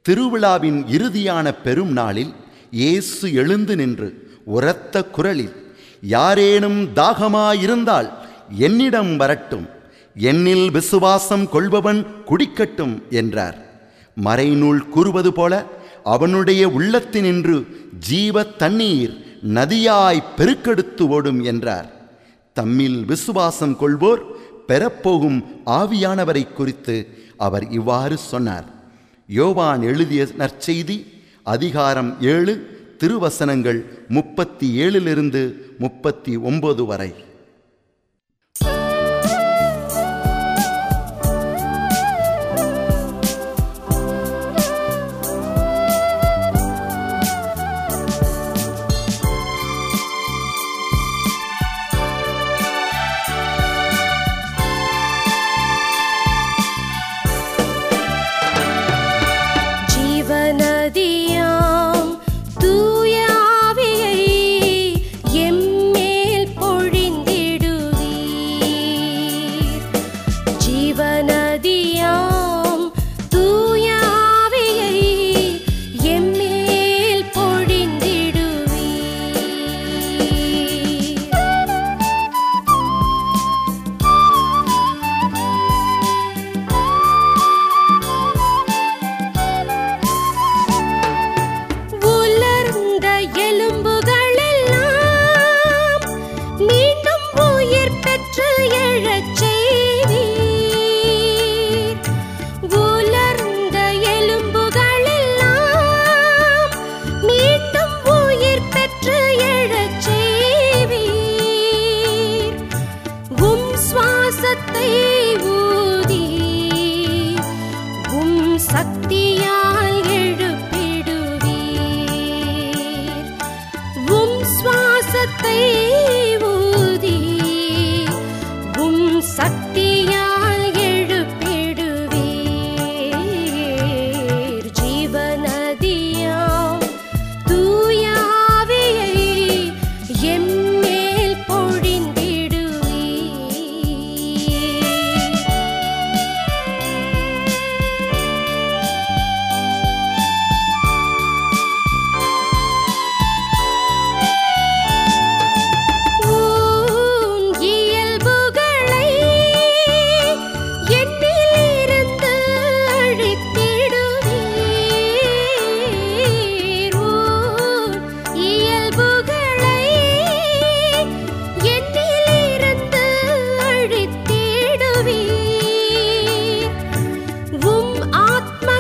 திருவிழாவின் இறுதியான பெரும் நாளில் இயேசு எழுந்து நின்று உரத்த குரலில் யாரேனும் தாகமாயிருந்தால் என்னிடம் வரட்டும் என்னில் விசுவாசம் கொள்பவன் குடிக்கட்டும் என்றார் மறைநூல் கூறுவது போல அவனுடைய உள்ளத்தினின்று ஜீவ தண்ணீர் நதியாய் பெருக்கெடுத்து ஓடும் என்றார் தம்மில் விசுவாசம் கொள்வோர் பெறப்போகும் ஆவியானவரை குறித்து அவர் இவ்வாறு சொன்னார் யோவான் எழுதிய நற்செய்தி அதிகாரம் ஏழு திருவசனங்கள் முப்பத்தி ஏழிலிருந்து முப்பத்தி ஒன்பது வரை ஜீவநதியாம் தூய ஆவியை எம்மேல் பொழிந்திடுவீர் ஜீவநதியாம் தூய ஆவியை எம்மேல் பொழிந்திடுவீர் உலர்ந்த எலும்புகளெல்லாம் மீண்டும் உயிர் பெற்று எழச் செய்வீர். உலர்ந்த எலும்புகளெல்லாம் மீண்டும் உயிர் பெற்று எழச் செய்வீர். உம் சுவாசத்தை ஊதி உம் சக்தியால் எழுப்பிடுவீர் உம் சுவாசத்தை ஊதி உம் சக்தியால் எழுப்பிடுவீர் ஜீவநதியாம் தூய ஆவியை எம்மேல் பொழிந்திடுவீர் உன் இயல்புகளை என்னிலிருந்து அழித்திடுவீர். உன் இயல்புகளை என்னிலிருந்து அழித்திடுவீர். உம் ஆத்ம